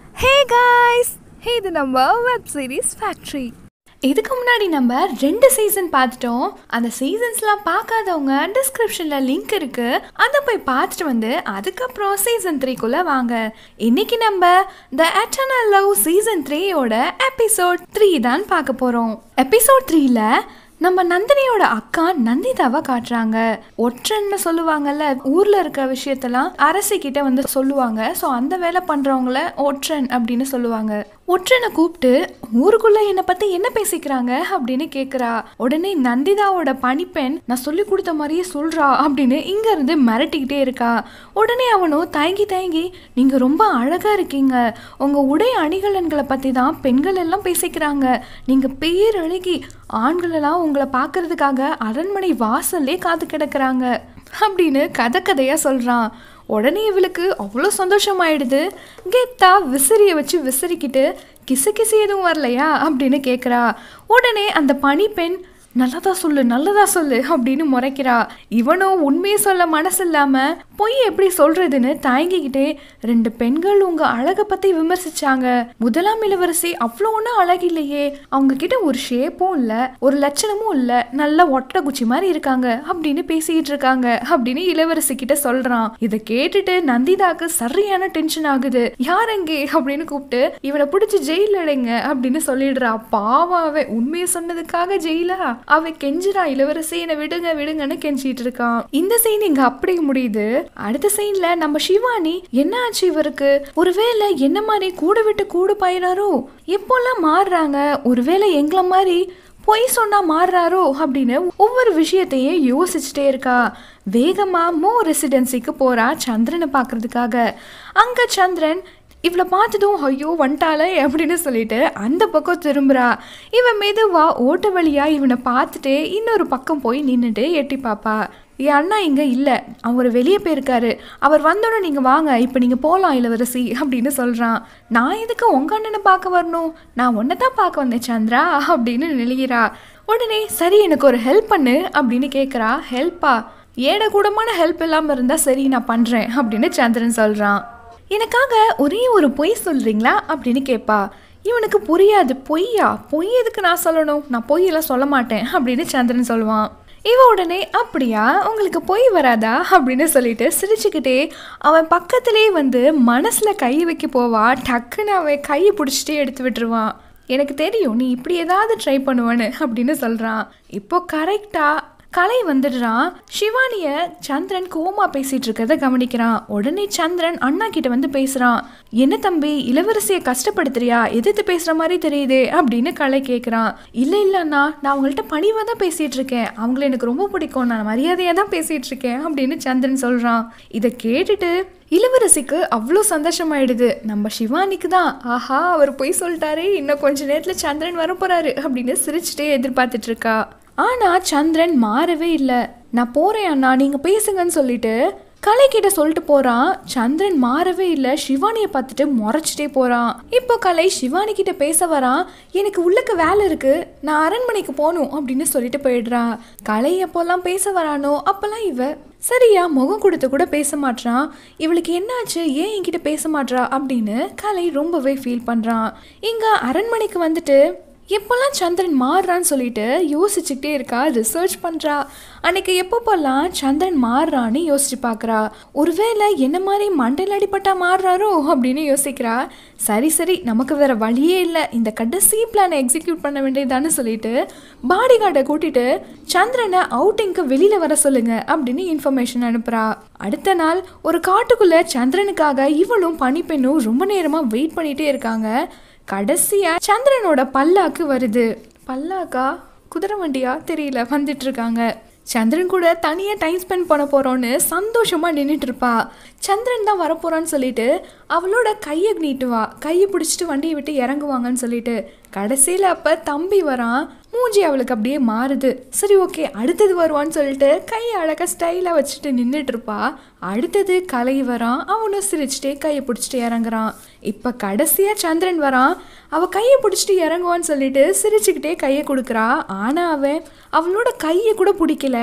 hey guys இது நம்ம web series factory இதுக்கு முன்னாடி நம்ம ரெண்டு சீசன் பார்த்துட்டோம் அந்த சீசன்ஸ்லாம் பார்க்காதவங்க டிஸ்கிரிப்ஷனில் லிங்க் இருக்கு அதை போய் பார்த்துட்டு வந்து அதுக்கப்புறம் சீசன் த்ரீக்குள்ளே வாங்க இன்னைக்கு நம்ம த எட்டர்னல் லவ் சீசன் த்ரீயோட எபிசோட் த்ரீ தான் பார்க்க போகிறோம் எபிசோட் த்ரீல நம்ம நந்தினியோட அக்கா நந்திதாவை காட்டுறாங்க ஒற்றன்னு சொல்லுவாங்கல்ல ஊர்ல இருக்க விஷயத்தெல்லாம் அரசி கிட்ட வந்து சொல்லுவாங்க ஸோ அந்த வேலை பண்றவங்கள ஒற்றன் அப்படின்னு சொல்லுவாங்க ஒற்றனை கூப்பிட்டு ஊருக்குள்ள என்னை பத்தி என்ன பேசிக்கிறாங்க அப்படின்னு கேக்குறா உடனே நந்திதாவோட பணிப்பெண் நான் சொல்லி கொடுத்த மாதிரியே சொல்றா அப்படின்னு இங்க இருந்து மிரட்டிக்கிட்டே இருக்கா உடனே அவனும் தயங்கி தயங்கி நீங்க ரொம்ப அழகா இருக்கீங்க உங்க உடை அணிகலன்களை பத்தி தான் பெண்கள் எல்லாம் பேசிக்கிறாங்க நீங்க பேரழகி ஆண்கள் எல்லாம் உங்களை பார்க்கறதுக்காக அரண்மனை வாசல்லே காத்து கிடக்குறாங்க அப்படின்னு கதை கதையா சொல்றான் உடனே இவளுக்கு அவ்வளோ சந்தோஷமாயிடுது கெத்தா விசிறியை வச்சு விசிறிக்கிட்டு கிசு கிசு எதுவும் வரலையா அப்படின்னு கேட்குறா உடனே அந்த பணிப்பெண் நல்லதா சொல்லு நல்லதா சொல்லு அப்படின்னு முறைக்கிறா இவனும் உண்மையை சொல்ல மனசு இல்லாம பொய் எப்படி சொல்றதுன்னு தயங்கிக்கிட்டே ரெண்டு பெண்கள் உங்க அழகை பத்தி விமர்சிச்சாங்க முதலாம் இளவரசி அவ்வளோ ஒன்றும் அழகு இல்லையே அவங்க கிட்ட ஒரு ஷேப்பும் இல்ல ஒரு லட்சணமும் இல்ல நல்ல ஒட்டை குச்சி மாதிரி இருக்காங்க அப்படின்னு பேசிக்கிட்டு இருக்காங்க அப்படின்னு இளவரசி கிட்ட சொல்றான் இதை கேட்டுட்டு நந்திதாக்கு சரியான டென்ஷன் ஆகுது யார் அங்கே அப்படின்னு கூப்பிட்டு இவனை பிடிச்சி ஜெயில அடைங்க அப்படின்னு சொல்லிடுறா பாவம் அவன் உண்மையை சொன்னதுக்காக ஜெயிலா அவன் கெஞ்சுறா இளவரசி என்னை விடுங்க விடுங்கன்னு கெஞ்சிட்டு இருக்கான் இந்த சீன் இங்க அப்படி முடியுது அடுத்த சீன்ல நம்ம சிவானி என்ன ஆச்சு இவருக்கு ஒருவேளை என்ன மாதிரி கூட விட்டு கூட பயிராரோ எப்போல்லாம் மாறுறாங்க ஒருவேளை எங்களை மாதிரி பொய் சொன்னா மாறுறாரோ அப்படின்னு ஒவ்வொரு விஷயத்தையும் யோசிச்சுட்டே இருக்கா வேகமா மோ ரெசிடென்சிக்கு போறா சந்திரனை பார்க்கறதுக்காக அங்க சந்திரன் இவளை பார்த்ததும் ஐயோ வந்துட்டாளே அப்படின்னு சொல்லிட்டு அந்த பக்கம் திரும்புறா இவன் மெதுவா ஓட்ட வழியா இவனை பார்த்துட்டு இன்னொரு பக்கம் போய் நின்றுட்டு எட்டி பாப்பா என் அண்ணா இங்கே இல்லை அவர் வெளியே போயிருக்காரு அவர் வந்தோடனே நீங்கள் வாங்க இப்போ நீங்கள் போகலாம் இளவரசி அப்படின்னு சொல்கிறான் நான் எதுக்கு உங்கள் அண்ணனை பார்க்க வரணும் நான் உன்னை தான் பார்க்க வந்தேன் சந்திரா அப்படின்னு நெளிகிறா உடனே சரி எனக்கு ஒரு ஹெல்ப் பண்ணு அப்படின்னு கேட்குறா ஹெல்ப்பா ஏட கூடமான ஹெல்ப் இல்லாமல் இருந்தால் சரி நான் பண்ணுறேன் அப்படின்னு சந்திரன் சொல்கிறான் எனக்காக ஒரே ஒரு பொய் சொல்கிறீங்களா அப்படின்னு கேட்பா இவனுக்கு புரியாது பொய்யா பொய் எதுக்கு நான் சொல்லணும் நான் பொய்யெல்லாம் சொல்ல மாட்டேன் அப்படின்னு சந்திரன் சொல்லுவான் இவ உடனே அப்படியா உங்களுக்கு பொய் வராதா அப்படின்னு சொல்லிட்டு சிரிச்சுக்கிட்டே அவன் பக்கத்திலே வந்து மனசில் கை வைக்க போவா டக்குன்னு அவன் கையை பிடிச்சிட்டே எடுத்து விட்டுருவான் எனக்கு தெரியும் நீ இப்படி ஏதாவது ட்ரை பண்ணுவான்னு அப்படின்னு சொல்கிறான் இப்போ கரெக்டாக கலை வந்துடுறான் சிவானிய சந்திரன் கோமா பேசிட்டு இருக்கிறத கவனிக்கிறான் உடனே சந்திரன் அண்ணா கிட்ட வந்து பேசுறான் என்ன தம்பி இளவரசியை கஷ்டப்படுத்துறியா எதிர்த்து பேசுற மாதிரி தெரியுதே அப்படின்னு கலை கேட்குறான் இல்ல இல்ல அண்ணா நான் அவங்கள்ட்ட பணிவாக தான் பேசிட்டு இருக்கேன் அவங்கள எனக்கு ரொம்ப பிடிக்கும் நான் மரியாதையாக தான் பேசிட்டு இருக்கேன் அப்படின்னு சந்திரன் சொல்றான் இதை கேட்டுட்டு இளவரசிக்கு அவ்வளோ சந்தோஷமாயிடுது நம்ம சிவானிக்கு தான் ஆஹா அவர் பொய் சொல்லிட்டாரே இன்னும் கொஞ்ச நேரத்தில் சந்திரன் வரப்போறாரு அப்படின்னு சிரிச்சுட்டே எதிர்பார்த்துட்டு இருக்கா ஆனா சந்திரன் மாறவே இல்லை நான் போறேன் அண்ணா நீங்க பேசுங்கன்னு சொல்லிட்டு கலை கிட்ட சொல்லிட்டு போறான் சந்திரன் மாறவே இல்லை சிவானியை பார்த்துட்டு முறைச்சிட்டே போறான் இப்போ கலை சிவானி கிட்ட பேச வரான் எனக்கு உள்ளக்க வேலை இருக்கு நான் அரண்மனைக்கு போகணும் அப்படின்னு சொல்லிட்டு போயிடுறான் கலை எப்போல்லாம் பேச வரானோ அப்பெல்லாம் இவ சரியா முகம் கொடுத்து கூட பேச மாட்றான் இவளுக்கு என்னாச்சு ஏன் என்கிட்ட பேச மாட்றா அப்படின்னு கலை ரொம்பவே ஃபீல் பண்றான் இங்க அரண்மனைக்கு வந்துட்டு எப்போல்லாம் சந்திரன் மாறுறான்னு சொல்லிட்டு யோசிச்சுக்கிட்டே இருக்கா ரிசர்ச் பண்ணுறா அன்னைக்கு எப்பப்போல்லாம் சந்திரன் மாறுறான்னு யோசிச்சு பார்க்குறா ஒருவேளை என்ன மாதிரி மண்டையில் அடிப்பட்டா மாறுறாரோ அப்படின்னு யோசிக்கிறா சரி சரி நமக்கு வேற வழியே இல்லை இந்த கடைசி பிளானை எக்ஸிக்யூட் பண்ண வேண்டியதான்னு சொல்லிட்டு பாடி கார்டை கூட்டிட்டு சந்திரனை அவுட்டிங்க்கு வெளியில் வர சொல்லுங்க அப்படின்னு இன்ஃபர்மேஷன் அனுப்புகிறா அடுத்த நாள் ஒரு காட்டுக்குள்ளே சந்திரனுக்காக இவளும் பனிப்பெண்ணும் ரொம்ப நேரமாக வெயிட் பண்ணிகிட்டே இருக்காங்க கடைசியா சந்திரனோட பல்லாக்கு வருது பல்லாக்கா குதிரை வண்டியா தெரியல வந்துட்டு இருக்காங்க சந்திரன் கூட தனியாக டைம் ஸ்பெண்ட் பண்ண போகிறோன்னு சந்தோஷமாக நின்றுட்டு இருப்பா சந்திரன் தான் வரப்போகிறான்னு சொல்லிட்டு அவளோட கையை நீட்டுவா கையை பிடிச்சிட்டு வண்டியை விட்டு இறங்குவாங்கன்னு சொல்லிட்டு கடைசியில் அப்போ தம்பி வரான் மூஞ்சி அவளுக்கு அப்படியே மாறுது சரி ஓகே அடுத்தது வருவான்னு சொல்லிட்டு கையை அழகாக ஸ்டைலாக வச்சுட்டு நின்றுட்டு இருப்பா அடுத்தது கலை வரான் அவனும் சிரிச்சுட்டே கையை பிடிச்சிட்டு இறங்குறான் இப்போ கடைசியாக சந்திரன் வரான் அவள் கையை பிடிச்சிட்டு இறங்குவான்னு சொல்லிட்டு சிரிச்சுக்கிட்டே கையை கொடுக்குறா ஆனால் அவன் அவளோட கையை கூட பிடிக்கல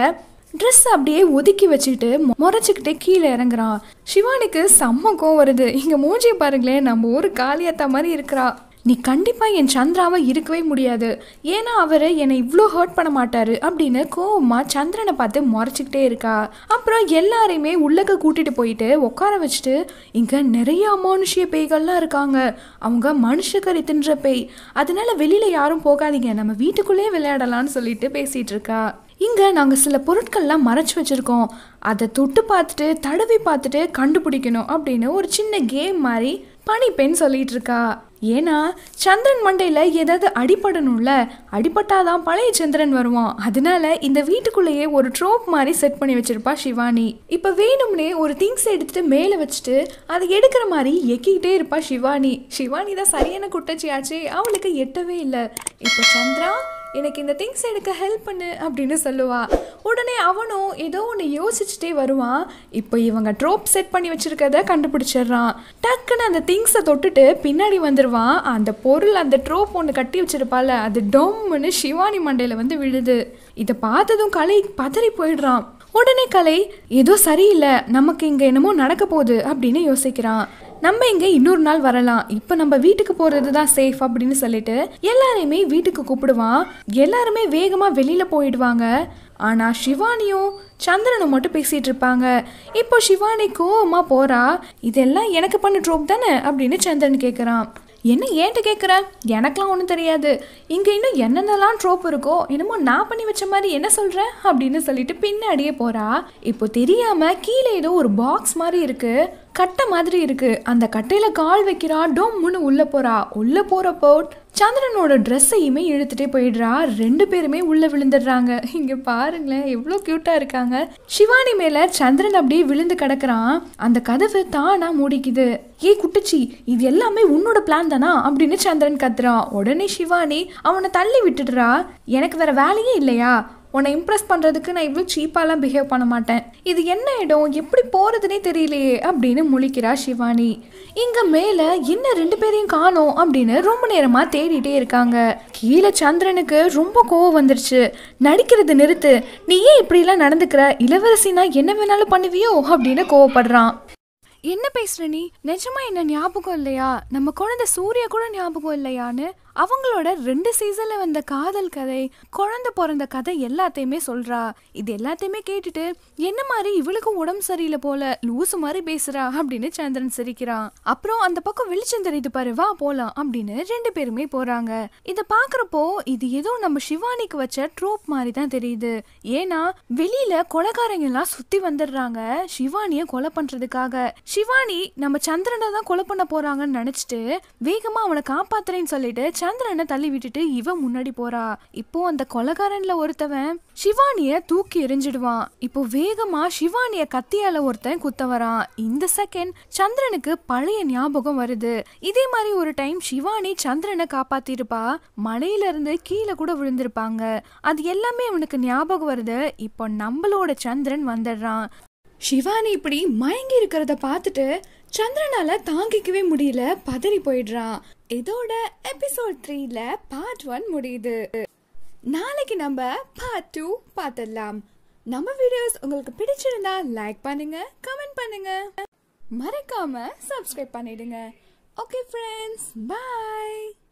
ட்ரெஸ் அப்படியே ஒதுக்கி வச்சுட்டு முறைச்சிக்கிட்டே கீழே இறங்குறான் சிவானிக்கு செம்ம கோவம் வருது இங்க மூஞ்சியை பாருங்களேன் நம்ம ஊர் காளியாத்தா மாதிரி இருக்கிறா நீ கண்டிப்பாக என் சந்திராவை இருக்கவே முடியாது ஏன்னா அவர் என்னை இவ்வளோ ஹர்ட் பண்ண மாட்டாரு அப்படின்னு கோவமா சந்திரனை பார்த்து முறைச்சிக்கிட்டே இருக்கா அப்புறம் எல்லாரையுமே உள்ளக்க கூட்டிட்டு போயிட்டு உட்கார வச்சுட்டு இங்கே நிறைய அமானுஷ்ய பேய்கள்லாம் இருக்காங்க அவங்க மனுஷக்கறி தின்ற பேய் அதனால வெளியில யாரும் போகாதீங்க நம்ம வீட்டுக்குள்ளேயே விளையாடலாம்னு சொல்லிட்டு பேசிட்டு இருக்கா இங்கே நாங்கள் சில பொருட்கள்லாம் மறைச்சு வச்சுருக்கோம் அதை தொட்டு பார்த்துட்டு தடவி பார்த்துட்டு கண்டுபிடிக்கணும் அப்படின்னு ஒரு சின்ன கேம் மாதிரி பனிப்பெண் சொல்லிட்டு இருக்கா ஏன்னா சந்திரன் மண்டையில் ஏதாவது அடிபடணும்ல அடிபட்டாதான் பழைய சந்திரன் வருவான் அதனால இந்த வீட்டுக்குள்ளேயே ஒரு ட்ரோப் மாதிரி செட் பண்ணி வச்சிருப்பா சிவானி இப்போ வேணும்னே ஒரு திங்ஸ் எடுத்துட்டு மேலே வச்சுட்டு அதை எடுக்கிற மாதிரி எக்கிக்கிட்டே இருப்பா சிவானி சிவானி தான் சரியான குட்டச்சியாச்சு அவளுக்கு எட்டவே இல்லை இப்போ சந்திரா எனக்கு இந்த திங்ஸ் எடுக்க ஹெல்ப் பண்ணு அப்படின்னு சொல்லுவா உடனே அவனும் ஏதோ ஒன்று யோசிச்சுட்டே வருவான் இப்போ இவங்க ட்ரோப் செட் பண்ணி வச்சிருக்கத கண்டுபிடிச்சிடுறான் டக்குன்னு அந்த திங்ஸை தொட்டுட்டு பின்னாடி வந்துடுவான் அந்த பொருள் அந்த ட்ரோப் ஒன்று கட்டி வச்சிருப்பால அது டொம்முன்னு சிவானி மண்டையில் வந்து விழுது இதை பார்த்ததும் கலை பதறி போயிடுறான் உடனே கலை ஏதோ சரியில்லை நமக்கு இங்கே என்னமோ நடக்க போகுது அப்படின்னு யோசிக்கிறான் நம்ம இங்கே இன்னொரு நாள் வரலாம் இப்போ நம்ம வீட்டுக்கு போகிறது தான் சேஃப் அப்படின்னு சொல்லிட்டு எல்லாரையுமே வீட்டுக்கு கூப்பிடுவான் எல்லாருமே வேகமாக வெளியில் போயிடுவாங்க ஆனால் சிவானியும் சந்திரனும் மட்டும் பேசிகிட்டு இருப்பாங்க இப்போ சிவானி கோவமா போகிறா இதெல்லாம் எனக்கு பண்ண ட்ரோப் தானே அப்படின்னு சந்திரன் கேட்குறான் என்ன ஏன்ட்டு கேட்குற எனக்கெலாம் ஒன்றும் தெரியாது இங்கே இன்னும் என்னென்னலாம் ட்ரோப் இருக்கோ என்னமோ நான் பண்ணி வச்ச மாதிரி என்ன சொல்கிற அப்படின்னு சொல்லிட்டு பின்னாடியே போகிறா இப்போ தெரியாமல் கீழே ஏதோ ஒரு பாக்ஸ் மாதிரி இருக்குது கட்டை மாதிரி இருக்கு அந்த கட்டையில கால் வைக்கிறா டொம்முன்னு உள்ள போறா உள்ள போறப்போ சந்திரனோட ட்ரெஸ்ஸையுமே இழுத்துட்டே போயிடுறா ரெண்டு பேருமே உள்ள விழுந்துடுறாங்க இங்க பாருங்களேன் எவ்வளோ கியூட்டா இருக்காங்க சிவானி மேல சந்திரன் அப்படியே விழுந்து கிடக்குறான் அந்த கதவு தானா மூடிக்குது ஏ குட்டுச்சி இது எல்லாமே உன்னோட பிளான் தானா அப்படின்னு சந்திரன் கத்துறான் உடனே சிவானி அவனை தள்ளி விட்டுடுறா எனக்கு வேற வேலையே இல்லையா உன்னை இம்ப்ரெஸ் பண்ணுறதுக்கு நான் இவ்வளோ சீப்பாலாம் பிஹேவ் பண்ண மாட்டேன் இது என்ன இடம் எப்படி போகிறதுனே தெரியலையே அப்படின்னு முழிக்கிறா சிவானி இங்கே மேலே என்ன ரெண்டு பேரையும் காணோம் அப்படின்னு ரொம்ப நேரமாக தேடிட்டே இருக்காங்க கீழே சந்திரனுக்கு ரொம்ப கோவம் வந்துருச்சு நடிக்கிறது நிறுத்து நீ ஏன் இப்படிலாம் நடந்துக்கிற இளவரசினா என்ன வேணாலும் பண்ணுவியோ அப்படின்னு கோவப்படுறான் என்ன பேசுற நீ நிஜமா என்ன ஞாபகம் இல்லையா நம்ம குழந்தை சூர்யா கூட ஞாபகம் இல்லையான்னு அவங்களோட ரெண்டு சீசன்ல வந்த காதல் கதை குழந்தை பிறந்த கதை எல்லாத்தையுமே சொல்றா இது எல்லாத்தையுமே கேட்டுட்டு என்ன மாதிரி இவளுக்கும் உடம்பு சரியில்லை போல லூசு மாதிரி பேசுறா அப்படின்னு சந்திரன் சிரிக்கிறான் அப்புறம் அந்த பக்கம் வெளிச்சம் தெரியுது பாரு வா போலாம் அப்படின்னு ரெண்டு பேருமே போறாங்க இத பாக்குறப்போ இது ஏதோ நம்ம சிவானிக்கு வச்ச ட்ரோப் மாதிரி தான் தெரியுது ஏன்னா வெளியில கொலைகாரங்க எல்லாம் சுத்தி வந்துடுறாங்க சிவானிய கொலை பண்றதுக்காக சிவானி நம்ம சந்திரனை தான் கொலை பண்ண போறாங்கன்னு நினைச்சிட்டு வேகமா அவனை காப்பாத்துறேன்னு சொல்லிட்டு சந்திரனை தள்ளி விட்டுட்டு இவன் முன்னாடி போறா இப்போ அந்த கொலகாரன்ல ஒருத்தவன் சிவானிய தூக்கி எரிஞ்சிடுவான் இப்போ வேகமா சிவானிய கத்தியால ஒருத்தன் குத்த வரான் இந்த செகண்ட் சந்திரனுக்கு பழைய ஞாபகம் வருது இதே மாதிரி ஒரு டைம் சிவானி சந்திரனை காப்பாத்திருப்பா மலையில இருந்து கீழே கூட விழுந்திருப்பாங்க அது எல்லாமே அவனுக்கு ஞாபகம் வருது இப்போ நம்மளோட சந்திரன் வந்துடுறான் சிவானி இப்படி மயங்கி இருக்கிறத பார்த்துட்டு சந்திரனால தாங்கிக்கவே முடியல பதறி போயிடுறான் இதோட எபிசோட் த்ரீல பார்ட் ஒன் முடியுது நாளைக்கு நம்ம பார்ட் டூ பார்த்துடலாம் நம்ம வீடியோஸ் உங்களுக்கு பிடிச்சிருந்தா லைக் பண்ணுங்க கமெண்ட் பண்ணுங்க மறக்காம சப்ஸ்கிரைப் பண்ணிடுங்க ஓகே ஃப்ரெண்ட்ஸ் பாய்